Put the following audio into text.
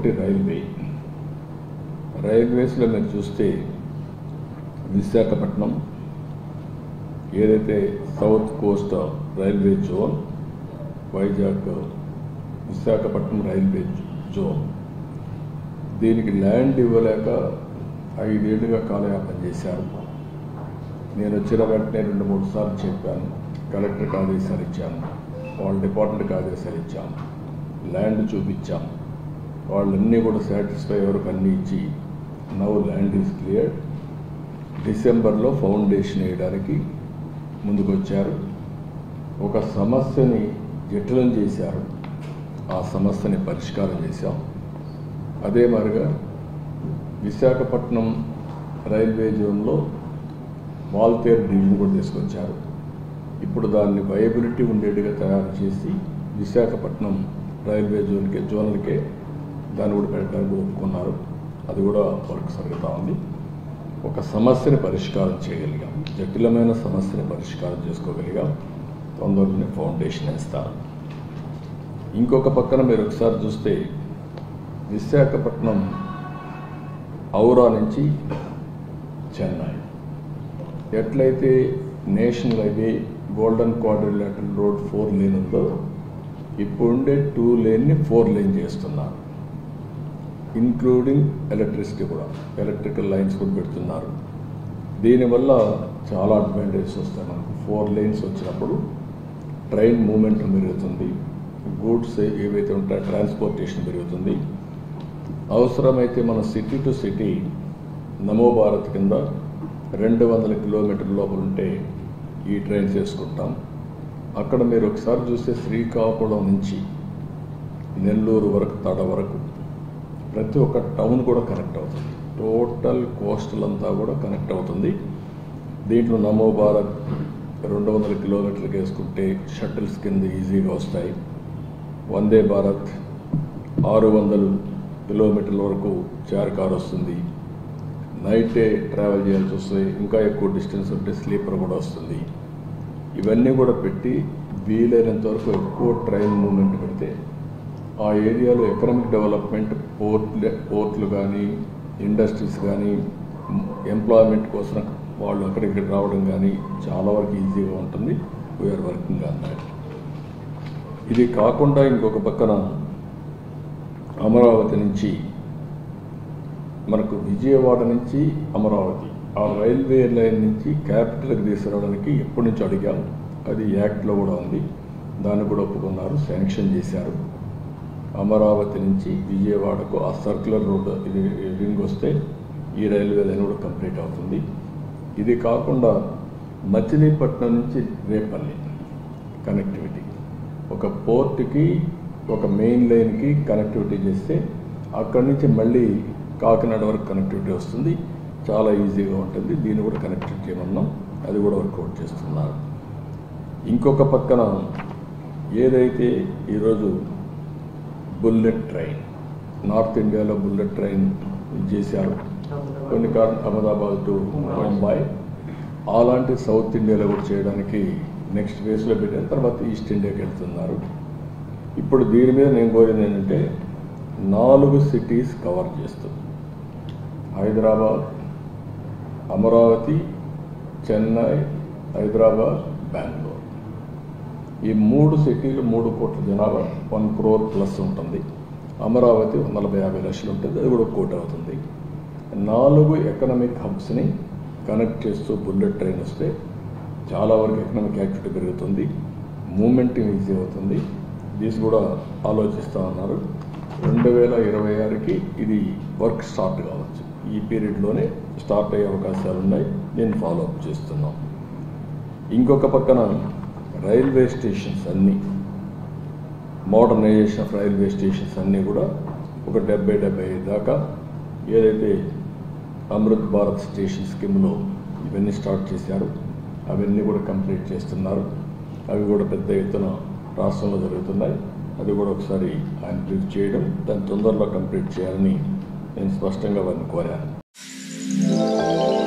ఒకటి రైల్వే రైల్వేస్లో మీరు చూస్తే విశాఖపట్నం ఏదైతే South Coast Railway zone Vizag Visakhapatnam railway zone దీనికి ల్యాండ్ ఇవ్వలేక ఐదేళ్లుగా కాలయాపన చేశారు నేను వచ్చిన వెంటనే రెండు మూడు సార్లు చెప్పాను కలెక్టర్కి ఆదేశాలు ఇచ్చాను వాళ్ళ డిపార్ట్మెంట్కి ఆదేశాలు ఇచ్చాము ల్యాండ్ చూపించాము వాళ్ళన్నీ కూడా సాటిస్ఫై వరకు అన్నీ ఇచ్చి నవ్ ల్యాండ్ ఈజ్ క్లియర్ డిసెంబర్లో ఫౌండేషన్ వేయడానికి ముందుకొచ్చారు ఒక సమస్యని జటిలం చేశారు ఆ సమస్యని పరిష్కారం చేశాం అదే మాదిరిగా విశాఖపట్నం రైల్వే జోన్లో వాల్తేర్ డివిజన్ కూడా తీసుకొచ్చారు ఇప్పుడు దాన్ని వయబిలిటీ ఉండేట్టుగా తయారు చేసి విశాఖపట్నం రైల్వే జోన్కే జోన్లకే దాన్ని కూడా పెట్టడానికి ఒప్పుకున్నారు అది కూడా వర్క్ జరుగుతూ ఉంది ఒక సమస్యని పరిష్కారం చేయగలిగాం జటిలమైన సమస్యని పరిష్కారం చేసుకోగలిగాం తొందరలోనే ఫౌండేషన్ వేస్తారు ఇంకొక పక్కన మీరు ఒకసారి చూస్తే విశాఖపట్నం ఔరా నుంచి చెన్నై ఎట్లయితే national highway golden quadrilateral road four lane ఉందో ఇప్పుడు ఉండే టూ లేన్ని ఫోర్ లేన్ చేస్తున్నారు ఇన్క్లూడింగ్ ఎలక్ట్రిసిటీ కూడా ఎలక్ట్రికల్ లైన్స్ కూడా పెడుతున్నారు దీనివల్ల చాలా అడ్వాంటేజెస్ వస్తాయి మనకు ఫోర్ లేన్స్ వచ్చినప్పుడు ట్రైన్ మూమెంట్ పెరుగుతుంది గూడ్స్ ఏవైతే ఉంటాయో ట్రాన్స్పోర్టేషన్ పెరుగుతుంది అవసరమైతే మన సిటీ టు సిటీ నమో భారత్ కింద రెండు వందల కిలోమీటర్ల లోపల ఉంటే ఈ ట్రైన్ చేసుకుంటాం అక్కడ మీరు ఒకసారి చూస్తే శ్రీకాకుళం నుంచి నెల్లూరు వరకు తడ వరకు ప్రతి ఒక్క టౌన్ కూడా కనెక్ట్ అవుతుంది టోటల్ కోస్టల్ అంతా కూడా కనెక్ట్ అవుతుంది దీంట్లో నమో భారత్ రెండు వందల కిలోమీటర్లకు వేసుకుంటే షటిల్స్ కింద ఈజీగా వస్తాయి వందే భారత్ ఆరు వందలు కిలోమీటర్ల వరకు చార్ కార్ వస్తుంది నైటే ట్రావెల్ చేయాల్సి వస్తుంది ఇంకా ఎక్కువ డిస్టెన్స్ ఉంటే స్లీపర్ కూడా వస్తుంది ఇవన్నీ కూడా పెట్టి వీలైనంత వరకు ఎక్కువ ట్రైన్ మూమెంట్ పెడితే ఆ ఏరియాలో ఎకనామిక్ డెవలప్మెంట్ పోర్ట్ పోర్ట్లు కానీ ఇండస్ట్రీస్ కానీ ఎంప్లాయ్మెంట్ కోసం వాళ్ళు అక్కడికి రావడం కానీ చాలా వరకు ఈజీగా ఉంటుంది వీఆర్ వర్కింగ్ ఆన్ దాట్ ఇది కాకుండా ఇంకొక పక్కన అమరావతి నుంచి మనకు విజయవాడ నుంచి అమరావతి ఆ రైల్వే లైన్ నుంచి క్యాపిటల్కి తీసుకురావడానికి ఎప్పటి నుంచి అడిగాం అది యాక్ట్లో కూడా ఉంది దాన్ని కూడా ఒప్పుకున్నారు శాంక్షన్ చేశారు అమరావతి నుంచి విజయవాడకు ఆ సర్క్యులర్ రోడ్ ఇది రింగ్ వస్తే ఈ రైల్వే లైన్ కూడా కంప్లీట్ అవుతుంది ఇది కాకుండా మచిలీపట్నం నుంచి రేపల్లి కనెక్టివిటీ ఒక పోర్ట్కి ఒక మెయిన్ లైన్కి కనెక్టివిటీ చేస్తే అక్కడి నుంచి మళ్ళీ కాకినాడ వరకు కనెక్టివిటీ వస్తుంది చాలా ఈజీగా ఉంటుంది దీన్ని కూడా కనెక్ట్ చేయమన్నాం అది కూడా వర్కౌట్ చేస్తున్నారు ఇంకొక పక్కన ఏదైతే ఈరోజు బుల్లెట్ ట్రైన్ నార్త్ ఇండియాలో బుల్లెట్ ట్రైన్ చేశారు కొన్ని కారణం అహ్మదాబాద్ టు ముంబై అలాంటి సౌత్ ఇండియాలో కూడా చేయడానికి నెక్స్ట్ ఫేజ్లో పెట్టిన తర్వాత ఈస్ట్ ఇండియాకి వెళ్తున్నారు ఇప్పుడు దీని మీద నేను కోరింది ఏంటంటే నాలుగు సిటీస్ కవర్ చేస్తూ హైదరాబాద్ అమరావతి చెన్నై హైదరాబాద్ బెంగళూరు ఈ మూడు సిటీలు మూడు కోట్ల జనాభా వన్ క్రోర్ ప్లస్ ఉంటుంది అమరావతి నలభై యాభై లక్షలు ఉంటుంది అది కూడా ఒక కోటి అవుతుంది నాలుగు ఎకనామిక్ హబ్స్ని కనెక్ట్ చేస్తూ బుల్లెట్ ట్రైన్ వస్తే చాలా వరకు ఎకనామిక్ యాక్టివిటీ పెరుగుతుంది మూమెంట్ ఈజీ అవుతుంది దీస్ కూడా ఆలోచిస్తూ ఉన్నారు రెండు వేల ఇరవై ఆరుకి ఇది వర్క్ స్టార్ట్ కావచ్చు ఈ పీరియడ్లోనే స్టార్ట్ అయ్యే అవకాశాలు ఉన్నాయి నేను ఫాలో అప్ చేస్తున్నాం ఇంకొక పక్కన రైల్వే స్టేషన్స్ అన్నీ మోడర్నైజేషన్ ఆఫ్ రైల్వే స్టేషన్స్ అన్నీ కూడా ఒక డెబ్బై డెబ్బై ఐదు దాకా ఏదైతే అమృత్ భారత్ స్టేషన్ స్కీమ్లో ఇవన్నీ స్టార్ట్ చేశారు అవన్నీ కూడా కంప్లీట్ చేస్తున్నారు అవి కూడా పెద్ద ఎత్తున రాష్ట్రంలో జరుగుతున్నాయి అది కూడా ఒకసారి ఆయన బ్రీఫ్ చేయడం దాన్ని తొందరలో కంప్లీట్ చేయాలని నేను స్పష్టంగా వారిని కోరాను